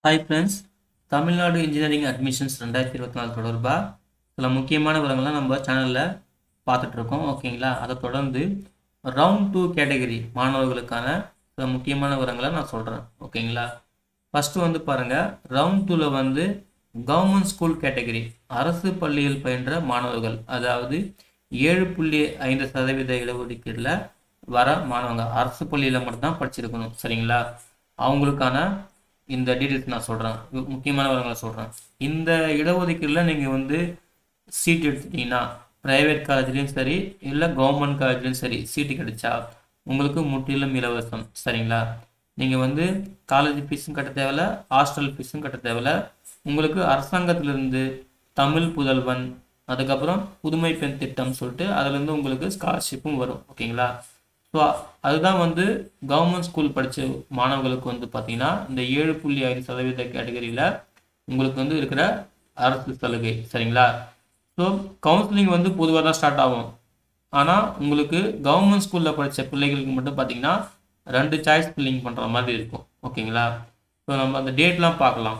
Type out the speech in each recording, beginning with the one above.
hi friends Tamil Nadu engineering admissions ரெண்டாயிரத்தி இருபத்தி நாலு தொடர்பாக சில முக்கியமான விவரங்கள்லாம் நம்ம சேனலில் பார்த்துட்ருக்கோம் ஓகேங்களா அதை தொடர்ந்து ரவுண்ட் டூ கேட்டகரி மாணவர்களுக்கான சில முக்கியமான விவரங்களை நான் சொல்கிறேன் ஓகேங்களா ஃபஸ்ட்டு வந்து பாருங்கள் ரவுண்ட் டூவில் வந்து கவர்மெண்ட் ஸ்கூல் கேட்டகரி அரசு பள்ளியில் பயின்ற மாணவர்கள் அதாவது ஏழு புள்ளி ஐந்து சதவீத இடஒதுக்கீட்டில் வர மாணவங்க அரசு பள்ளியில் மட்டும்தான் படிச்சிருக்கணும் சரிங்களா அவங்களுக்கான இந்த டீட்டெயில்ஸ் நான் சொல்கிறேன் முக்கியமான விவரங்களை சொல்கிறேன் இந்த இடஒதுக்கீடில் நீங்கள் வந்து சீட் எடுத்துட்டீங்கன்னா ப்ரைவேட் காலேஜ்லேயும் சரி இல்லை கவர்மெண்ட் காலேஜ்லேயும் சரி சீட்டு கிடைச்சா உங்களுக்கு முற்றிலும் இலவசம் சரிங்களா நீங்கள் வந்து காலேஜ் ஃபீஸும் கட்ட தேவையில்ல ஹாஸ்டல் ஃபீஸும் கட்ட தேவையில்ல உங்களுக்கு அரசாங்கத்திலிருந்து தமிழ் புதல்வன் அதுக்கப்புறம் புதுமை பெண் திட்டம் சொல்லிட்டு அதுலேருந்து உங்களுக்கு ஸ்காலர்ஷிப்பும் வரும் ஓகேங்களா ஸோ அதுதான் வந்து கவர்மெண்ட் ஸ்கூல் படித்த மாணவர்களுக்கு வந்து பார்த்தீங்கன்னா இந்த ஏழு புள்ளி ஐந்து சதவீத கேட்டகரியில் உங்களுக்கு வந்து இருக்கிற அரசு சலுகை சரிங்களா ஸோ கவுன்சிலிங் வந்து பொதுவாக தான் ஸ்டார்ட் ஆகும் ஆனால் உங்களுக்கு கவர்மெண்ட் ஸ்கூலில் படித்த பிள்ளைகளுக்கு மட்டும் பார்த்தீங்கன்னா ரெண்டு சாய்ஸ் ஃபில்லிங் பண்ணுற மாதிரி இருக்கும் ஓகேங்களா ஸோ நம்ம அந்த டேட்லாம் பார்க்கலாம்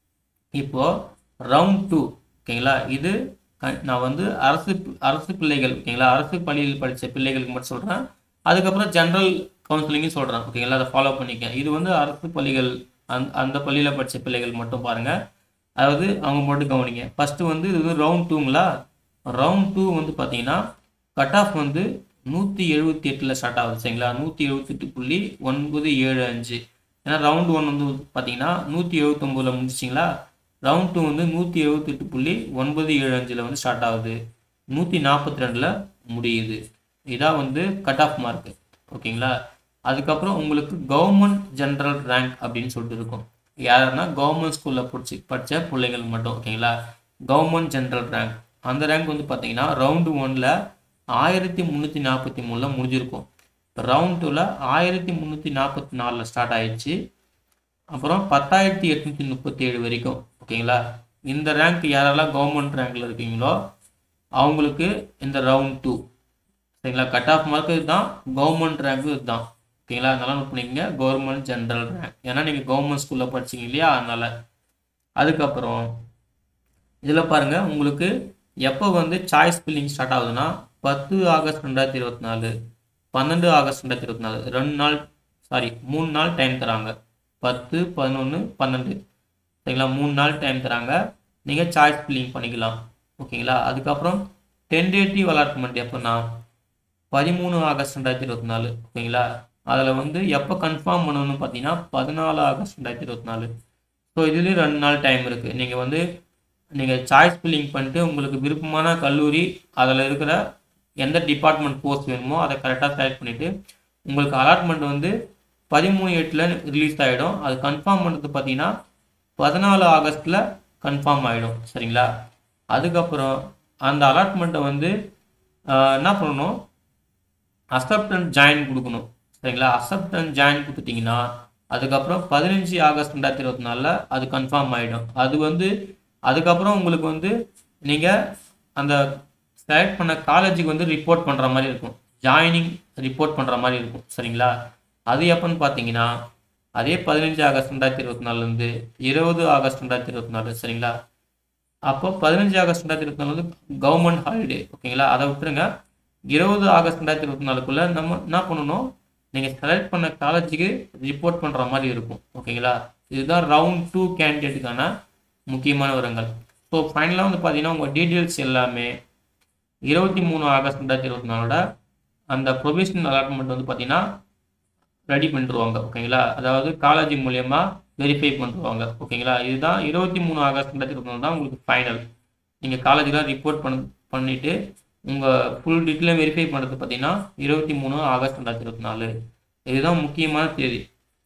இப்போது ரவுண்ட் டூ ஓகேங்களா இது க- நான் வந்து அரசு அரசு பிள்ளைகள் ஓகேங்களா அரசு பள்ளியில் படித்த பிள்ளைகளுக்கு மட்டும் சொல்கிறேன் அதுக்கப்புறம் ஜென்ரல் கவுன்சிலிங்கும் சொல்கிறேன் ஓகேங்களா அதை ஃபாலோ பண்ணிக்க இது வந்து அரசு பள்ளிகள் அந் அந்த பள்ளியில் படித்த பிள்ளைகள் மட்டும் பாருங்கள் அதாவது அவங்க மட்டும் கவனிங்க ஃபஸ்ட்டு வந்து இது வந்து ரவுண்ட் டூங்களா ரவுண்ட் டூ வந்து பார்த்தீங்கன்னா கட் ஆஃப் வந்து நூற்றி எழுபத்தி எட்டில் ஸ்டார்ட் ஆகுது சரிங்களா நூற்றி எழுபத்தெட்டு புள்ளி ஒன்பது ஏழு அஞ்சு ஏன்னா ரவுண்ட் ஒன் வந்து பார்த்தீங்கன்னா நூற்றி எழுபத்தொம்போதில் முடிச்சிங்களா ரவுண்ட் டூ வந்து நூற்றி எழுபத்தெட்டு புள்ளி ஒன்பது ஏழு அஞ்சில் வந்து ஸ்டார்ட் ஆகுது நூற்றி நாற்பத்தி ரெண்டில் முடியுது இதான் வந்து கட் ஆஃப் மார்க்கு ஓகேங்களா அதுக்கப்புறம் உங்களுக்கு கவர்மெண்ட் ஜென்ரல் ரேங்க் அப்படின்னு சொல்லிட்டு இருக்கும் யாருன்னா கவர்மெண்ட் ஸ்கூலில் படிச்சு படித்த பிள்ளைங்களுக்கு மட்டும் ஓகேங்களா கவர்மெண்ட் ஜென்ரல் ரேங்க் அந்த ரேங்க் வந்து பார்த்தீங்கன்னா ரவுண்டு ஒனில் ஆயிரத்தி முந்நூற்றி நாற்பத்தி மூணில் முடிஞ்சிருக்கும் ரவுண்ட் டூவில் ஆயிரத்தி முந்நூற்றி நாற்பத்தி நாலில் ஸ்டார்ட் ஆயிடுச்சு அப்புறம் பத்தாயிரத்தி எட்நூற்றி முப்பத்தி ஏழு வரைக்கும் ஓகேங்களா இந்த ரேங்க் யாரெல்லாம் கவர்மெண்ட் ரேங்க்ல இருக்கீங்களோ அவங்களுக்கு இந்த ரவுண்ட் டூ சரிங்களா கட் ஆஃப் மார்க் இதுதான் கவர்மெண்ட் ரேங்க் இதுதான் ஓகேங்களா அதனால நோட் பண்ணிக்கங்க கவர்மெண்ட் ஜென்ரல் ரேங்க் ஏன்னா நீங்கள் கவர்மெண்ட் ஸ்கூலில் படிச்சீங்க இல்லையா அதனால அதுக்கப்புறம் இதில் பாருங்க உங்களுக்கு எப்போ வந்து சாய்ஸ் ஃபில்லிங் ஸ்டார்ட் ஆகுதுன்னா பத்து ஆகஸ்ட் ரெண்டாயிரத்தி இருபத்தி நாலு பன்னெண்டு ஆகஸ்ட் ரெண்டாயிரத்தி இருபத்தி நாலு ரெண்டு நாள் சாரி மூணு நாள் டைம் தராங்க பத்து பதினொன்று பன்னெண்டு சரிங்களா மூணு நாள் டைம் தராங்க நீங்கள் சாய்ஸ் ஃபில்லிங் பண்ணிக்கலாம் ஓகேங்களா அதுக்கப்புறம் டென்டேட்டிவ் அலாட்மெண்ட் எப்போனா பதிமூணு ஆகஸ்ட் ரெண்டாயிரத்தி இருபத்தி நாலு ஓகேங்களா அதில் வந்து எப்போ கன்ஃபார்ம் பண்ணணும்னு பார்த்தீங்கன்னா பதினாலு ஆகஸ்ட் ரெண்டாயிரத்தி இருபத்தி நாலு ஸோ இதுலேயும் ரெண்டு நாள் டைம் இருக்குது நீங்கள் வந்து நீங்கள் சாய்ஸ் ஃபில்லிங் பண்ணிட்டு உங்களுக்கு விருப்பமான கல்லூரி அதில் இருக்கிற எந்த டிபார்ட்மெண்ட் கோர்ஸ் வேணுமோ அதை கரெக்டாக செலக்ட் பண்ணிவிட்டு உங்களுக்கு அலாட்மெண்ட் வந்து பதிமூணு எட்டில் ரிலீஸ் ஆகிடும் அது கன்ஃபார்ம் பண்ணுறது பார்த்தீங்கன்னா பதினாலு ஆகஸ்ட்டில் கன்ஃபார்ம் ஆகிடும் சரிங்களா அதுக்கப்புறம் அந்த அலாட்மெண்ட்டை வந்து ஆஹ், என்ன பண்ணணும் அக்செப்ட் அண்ட் ஜாயின் கொடுக்கணும் சரிங்களா அக்செப்ட் அண்ட் ஜாயின் கொடுத்துட்டிங்கன்னா அதுக்கப்புறம் பதினஞ்சு ஆகஸ்ட் ரெண்டாயிரத்தி இருபத்தி நாலில் அது கன்ஃபார்ம் ஆகிடும் அது வந்து அதுக்கப்புறம் உங்களுக்கு வந்து நீங்கள் அந்த செலக்ட் பண்ண காலேஜுக்கு வந்து ரிப்போர்ட் பண்ணுற மாதிரி இருக்கும் ஜாயினிங் ரிப்போர்ட் பண்ணுற மாதிரி இருக்கும் சரிங்களா அது எப்போன்னு பார்த்தீங்கன்னா அதே பதினஞ்சு ஆகஸ்ட் ரெண்டாயிரத்தி இருபத்தி நாலுலேருந்து இருபது ஆகஸ்ட் ரெண்டாயிரத்தி இருபத்தி நாலு சரிங்களா அப்போ பதினஞ்சு ஆகஸ்ட் ரெண்டாயிரத்தி இருபத்தி நாலு வந்து கவர்மெண்ட் ஹாலிடே ஓகேங்களா அதை விட்டுருங்க இருபது ஆகஸ்ட் ரெண்டாயிரத்தி இருபத்தி நாலுக்குள்ளே நம்ம என்ன பண்ணணும் நீங்கள் செலக்ட் பண்ண காலேஜுக்கு ரிப்போர்ட் பண்ணுற மாதிரி இருக்கும் ஓகேங்களா இதுதான் ரவுண்ட் டூ கேண்டிடேட்டுக்கான முக்கியமான விவரங்கள் ஸோ ஃபைனலாக வந்து பார்த்தீங்கன்னா உங்கள் டீட்டெயில்ஸ் எல்லாமே இருபத்தி மூணு ஆகஸ்ட் ரெண்டாயிரத்தி இருபத்தி நாலோட அந்த ப்ரொவிஷனல் அலாட்மெண்ட் வந்து பார்த்தீங்கன்னா ரெடி பண்ணிடுவாங்க ஓகேங்களா அதாவது காலேஜ் மூலயமா வெரிஃபை பண்ணிடுவாங்க ஓகேங்களா இதுதான் இருபத்தி மூணு ஆகஸ்ட் ரெண்டாயிரத்தி இருபத்தி நாலு தான் உங்களுக்கு ஃபைனல் நீங்கள் காலேஜில் ரிப்போர்ட் பண்ண பண்ணிவிட்டு உங்கள் ஃபுல் டீட்டெயிலும் வெரிஃபை பண்ணுறது பார்த்தீங்கன்னா இருபத்தி மூணு ஆகஸ்ட் ரெண்டாயிரத்தி இருபத்தி நாலு இதுதான் முக்கியமான தேதி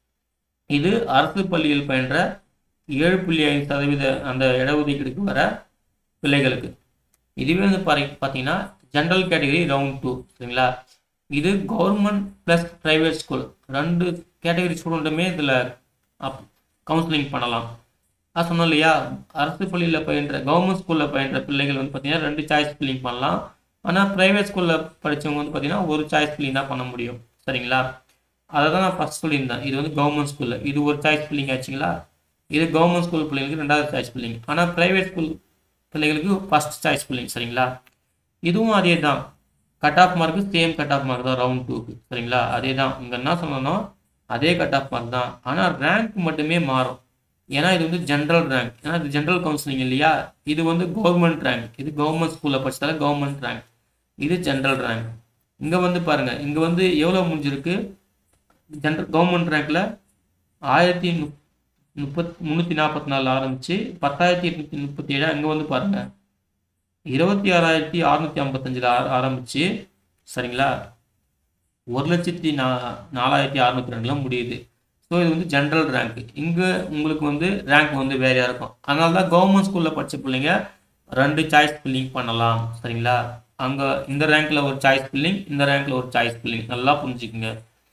இது அரசு பள்ளியில் பயின்ற ஏழு புள்ளி ஐந்து சதவீத அந்த இடஒதுக்கீடுக்கு வர பிள்ளைகளுக்கு இதுவே வந்து பாரு பார்த்தீங்கன்னா ஜென்ரல் கேட்டகரி ரவுண்ட் டூ சரிங்களா இது கவர்மெண்ட் ப்ளஸ் ப்ரைவேட் ஸ்கூல் ரெண்டு கேட்டகரி ஸ்டூடெண்ட்டுமே இதில் அப் கவுன்சிலிங் பண்ணலாம் நான் சொன்னேன் இல்லையா அரசு பள்ளியில் பயின்ற கவர்மெண்ட் ஸ்கூலில் பயின்ற பிள்ளைகள் வந்து பார்த்தீங்கன்னா ரெண்டு சாய்ஸ் ஃபில்லிங் பண்ணலாம் ஆனால் ப்ரைவேட் ஸ்கூலில் படித்தவங்க வந்து பார்த்தீங்கன்னா ஒரு சாய்ஸ் ஃபில்லிங் தான் பண்ண முடியும் சரிங்களா அதை தான் நான் ஃபஸ்ட் சொல்லியிருந்தேன் இது வந்து கவர்மெண்ட் ஸ்கூலில் இது ஒரு சாய்ஸ் ஃபில்லிங் ஆச்சுங்களா இது கவர்மெண்ட் ஸ்கூல் பிள்ளைங்களுக்கு ரெண்டாவது சாய்ஸ் பிள்ளைங்க ஆனால் ப்ரைவேட் ஸ்கூல் பிள்ளைங்களுக்கு ஃபஸ்ட் சாய்ஸ் பிள்ளைங்க சரிங்களா இதுவும் அதே தான் cut off mark same cut off mark தான் ரவுண்ட் டூக்கு சரிங்களா அதே தான் இங்கே என்ன சொல்லணும் அதே கட் ஆஃப் மார்க் தான் ஆனால் ரேங்க் மட்டுமே மாறும் ஏன்னா இது வந்து ஜென்ரல் ரேங்க் ஏன்னா இது ஜென்ரல் கவுன்சிலிங் இல்லையா இது வந்து கவர்மெண்ட் ரேங்க் இது கவர்மெண்ட் ஸ்கூலில் படிச்சதால கவர்மெண்ட் ரேங்க் இது ஜென்ரல் ரேங்க் இங்கே வந்து பாருங்கள் இங்கே வந்து எவ்வளோ முடிஞ்சிருக்கு ஜென்ரல் கவர்மெண்ட் ரேங்க்கில் ஆயிரத்தி நு முப்பத் முந்நூற்றி நாற்பத்தி நாலு ஆரம்பித்து பத்தாயிரத்தி எட்நூற்றி முப்பத்தி ஏழு அங்கே வந்து பாருங்கள் இருபத்தி ஆறாயிரத்தி அறநூற்றி ஐம்பத்தஞ்சில் ஆரம்பித்து சரிங்களா ஒரு லட்சத்தி நா நாலாயிரத்தி அறநூற்றி ரெண்டில் முடியுது ஸோ இது வந்து ஜென்ரல் ரேங்க் இங்கே உங்களுக்கு வந்து ரேங்க் வந்து வேறையாக இருக்கும் அதனால தான் கவர்மெண்ட் ஸ்கூலில் படித்த பிள்ளைங்க ரெண்டு சாய்ஸ் ஃபில்லிங் பண்ணலாம் சரிங்களா அங்கே இந்த ரேங்க்கில் ஒரு சாய்ஸ் ஃபில்லிங் இந்த ரேங்க்கில் ஒரு சாய்ஸ் ஃபில்லிங் நல்லா புரிஞ்சுக்குங்க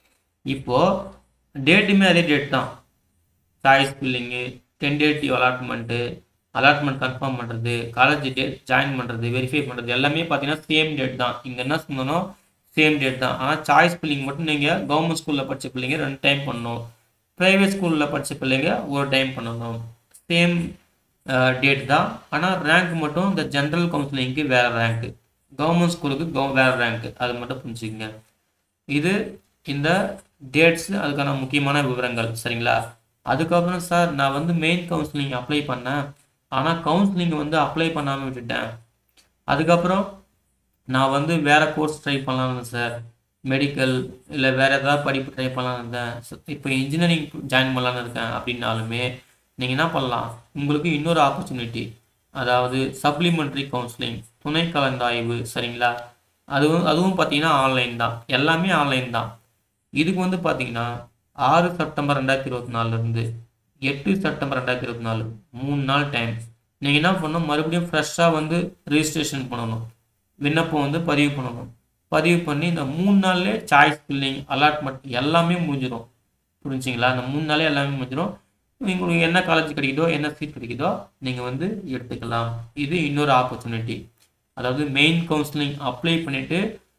இப்போது டேட்டுமே அதே டேட் தான் choice filling tentative allotment allotment confirm பண்ணுறது காலேஜ் டேட் ஜாயின் பண்ணுறது வெரிஃபை பண்ணுறது எல்லாமே பார்த்தீங்கன்னா சேம் டேட் தான் இங்கே என்ன சொன்னோம் சேம் டேட் தான் ஆனால் சாய்ஸ் பிள்ளைங்க மட்டும் நீங்கள் கவர்மெண்ட் ஸ்கூலில் படித்த பிள்ளைங்க ரெண்டு டைம் பண்ணணும் ப்ரைவேட் ஸ்கூலில் படித்த பிள்ளைங்க ஒரு டைம் பண்ணணும் சேம் டேட் தான் ஆனால் ரேங்க் மட்டும் இந்த ஜென்ரல் கவுன்சிலிங்க்கு வேறு ரேங்க்கு கவர்மெண்ட் ஸ்கூலுக்கு கவ வேறு ரேங்க்கு அது மட்டும் புரிஞ்சுக்கங்க இது இந்த டேட்ஸ் அதுக்கான முக்கியமான விவரங்கள் சரிங்களா அதுக்கப்புறம் சார் நான் வந்து மெயின் கவுன்சிலிங் அப்ளை பண்ணேன் ஆனால் கவுன்சிலிங் வந்து அப்ளை பண்ணாமல் விட்டுட்டேன் அதுக்கப்புறம் நான் வந்து வேறு கோர்ஸ் ட்ரை பண்ணலான்னு சார் மெடிக்கல் இல்லை வேறு ஏதாவது படிப்பு ட்ரை பண்ணலான்னு இருந்தேன் இப்போ இன்ஜினியரிங் ஜாயின் பண்ணலான்னு இருக்கேன் அப்படின்னாலுமே நீங்கள் என்ன பண்ணலாம் உங்களுக்கு இன்னொரு ஆப்பர்ச்சுனிட்டி அதாவது சப்ளிமெண்ட்ரி கவுன்சிலிங் துணை கலந்தாய்வு சரிங்களா அதுவும் அதுவும் பார்த்தீங்கன்னா ஆன்லைன் தான் எல்லாமே ஆன்லைன் தான் இதுக்கு வந்து பார்த்தீங்கன்னா ஆறு செப்டம்பர் ரெண்டாயிரத்தி இருபத்தி நாலுலேருந்து எட்டு செப்டம்பர் ரெண்டாயிரத்தி இருபத்தி நாலு மூணு நாள் டைம் நீங்கள் என்ன பண்ணணும் மறுபடியும் ஃப்ரெஷ்ஷாக வந்து ரிஜிஸ்ட்ரேஷன் பண்ணணும் விண்ணப்பம் வந்து பதிவு பண்ணணும் பதிவு பண்ணி இந்த மூணு நாள்லேயே சாய்ஸ் ஃபில்லிங் அலாட்மெண்ட் எல்லாமே முடிஞ்சிடும் புரிஞ்சுங்களா இந்த மூணு நாளே எல்லாமே முடிஞ்சிடும் உங்களுக்கு என்ன காலேஜ் கிடைக்குதோ என்ன சீட் கிடைக்குதோ நீங்கள் வந்து எடுத்துக்கலாம் இது இன்னொரு ஆப்பர்ச்சுனிட்டி அதாவது மெயின் கவுன்சிலிங் அப்ளை பண்ணிவிட்டு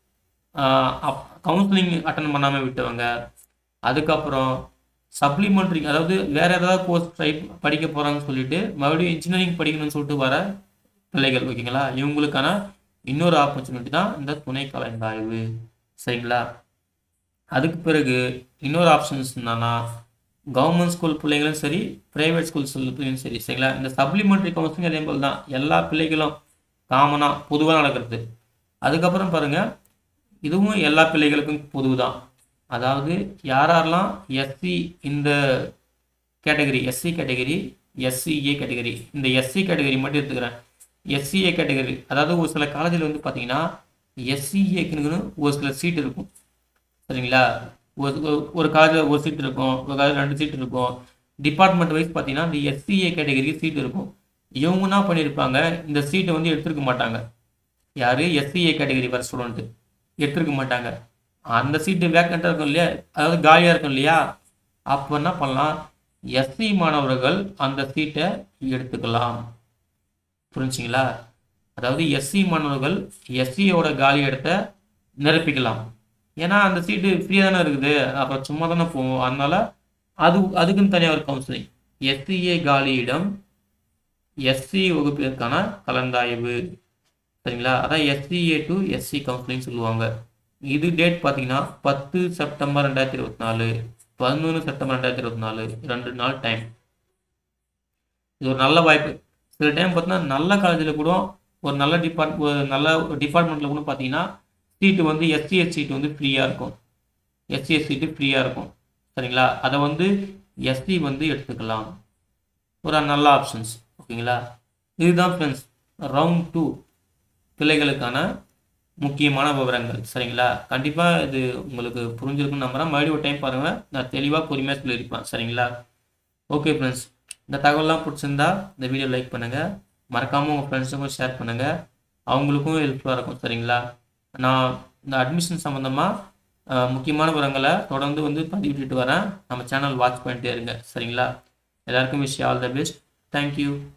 கவுன்சிலிங் அட்டன் பண்ணாமல் விட்டவங்க அதுக்கப்புறம் சப்ளிமெண்ட்ரி அதாவது வேறு ஏதாவது கோர்ஸ் ட்ரை படிக்க போகிறாங்கன்னு சொல்லிட்டு மறுபடியும் இன்ஜினியரிங் படிக்கணும்னு சொல்லிட்டு வர பிள்ளைகள் ஓகேங்களா இவங்களுக்கான இன்னொரு ஆப்பர்ச்சுனிட்டி தான் இந்த துணை கலந்தாய்வு சரிங்களா அதுக்கு பிறகு இன்னொரு ஆப்ஷன்ஸ் என்னன்னா கவர்மெண்ட் ஸ்கூல் பிள்ளைங்களும் சரி ப்ரைவேட் ஸ்கூல் பிள்ளைங்களும் சரி சரிங்களா இந்த சப்ளிமெண்ட்ரி கவுன்சிலிங் அதே போல் தான் எல்லா பிள்ளைகளும் காமனாக பொதுவாக நடக்கிறது அதுக்கப்புறம் பாருங்கள் இதுவும் எல்லா பிள்ளைகளுக்கும் பொதுவு தான் அதாவது யாரெல்லாம் எஸ்சி இந்த category SC category SCA category இந்த எஸ்சி கேட்டகரி மட்டும் எடுத்துக்கிறேன் எஸ்சிஏ கேட்டகரி அதாவது ஒரு சில காலேஜில் வந்து பார்த்தீங்கன்னா எஸ்சிஏக்குன்னு ஒரு சில சீட் இருக்கும் சரிங்களா ஒரு ஒரு காலேஜில் ஒரு சீட் இருக்கும் ஒரு காலேஜில் ரெண்டு சீட் இருக்கும் டிபார்ட்மெண்ட் வைஸ் பார்த்தீங்கன்னா இந்த எஸ்சிஏ கேட்டகரிக்கு சீட் இருக்கும் இவங்க என்ன பண்ணியிருப்பாங்க இந்த சீட்டை வந்து எடுத்துருக்க மாட்டாங்க யார் எஸ்சிஏ கேட்டகரி வர ஸ்டூடெண்ட்டு எடுத்துருக்க மாட்டாங்க அந்த சீட்டு வேக்கண்ட்டாக இருக்கும் இல்லையா அதாவது காலியாக இருக்கும் இல்லையா அப்போ என்ன பண்ணலாம் எஸ்சி மாணவர்கள் அந்த சீட்டை எடுத்துக்கலாம் புரிஞ்சுங்களா அதாவது எஸ்சி மாணவர்கள் எஸ்சியோட காலி இடத்த நிரப்பிக்கலாம் ஏன்னா அந்த சீட்டு ஃப்ரீயாக தானே இருக்குது அப்புறம் சும்மா தானே போவோம் அதனால அது அதுக்குன்னு தனியாக ஒரு கவுன்சிலிங் எஸ்சிஏ காலியிடம் எஸ்சி வகுப்பிற்கான கலந்தாய்வு சரிங்களா அதான் எஸ்சிஏ டு எஸ்சி கவுன்சிலிங் சொல்லுவாங்க இது டேட் பார்த்தீங்கன்னா பத்து செப்டம்பர் ரெண்டாயிரத்தி இருபத்தி நாலு பதினொன்று செப்டம்பர் ரெண்டாயிரத்தி இருபத்தி நாலு ரெண்டு நாள் டைம் இது ஒரு நல்ல வாய்ப்பு சில டைம் பார்த்தீங்கன்னா நல்ல காலேஜில் கூட ஒரு நல்ல டிபார்ட் ஒரு நல்ல டிபார்ட்மெண்ட்டில் கூட பார்த்தீங்கன்னா சீட்டு வந்து எஸ்சிஎஸ் சீட்டு வந்து ஃப்ரீயாக இருக்கும் எஸ்சிஎஸ் சீட்டு ஃப்ரீயாக இருக்கும் சரிங்களா அதை வந்து எஸ்சி வந்து எடுத்துக்கலாம் ஒரு நல்ல ஆப்ஷன்ஸ் ஓகேங்களா இதுதான் ஃப்ரெண்ட்ஸ் ரவுண்ட் டூ பிள்ளைகளுக்கான முக்கியமான விவரங்கள் சரிங்களா கண்டிப்பாக இது உங்களுக்கு புரிஞ்சிருக்குன்னு நம்புறேன் மறுபடியும் ஒரு டைம் பாருங்கள் நான் தெளிவாக பொறுமையாக சொல்லியிருப்பேன் சரிங்களா ஓகே ஃப்ரெண்ட்ஸ் இந்த தகவலாம் பிடிச்சிருந்தா இந்த வீடியோ லைக் பண்ணுங்கள் மறக்காமல் உங்கள் ஃப்ரெண்ட்ஸுக்கும் ஷேர் பண்ணுங்கள் அவங்களுக்கும் ஹெல்ப்ஃபுல்லாக இருக்கும் சரிங்களா நான் இந்த அட்மிஷன் சம்மந்தமாக முக்கியமான விவரங்களை தொடர்ந்து வந்து பதிவிட்டுட்டு வரேன் நம்ம சேனல் வாட்ச் பண்ணிட்டே இருங்க சரிங்களா எல்லாருக்கும் wish all the best thank you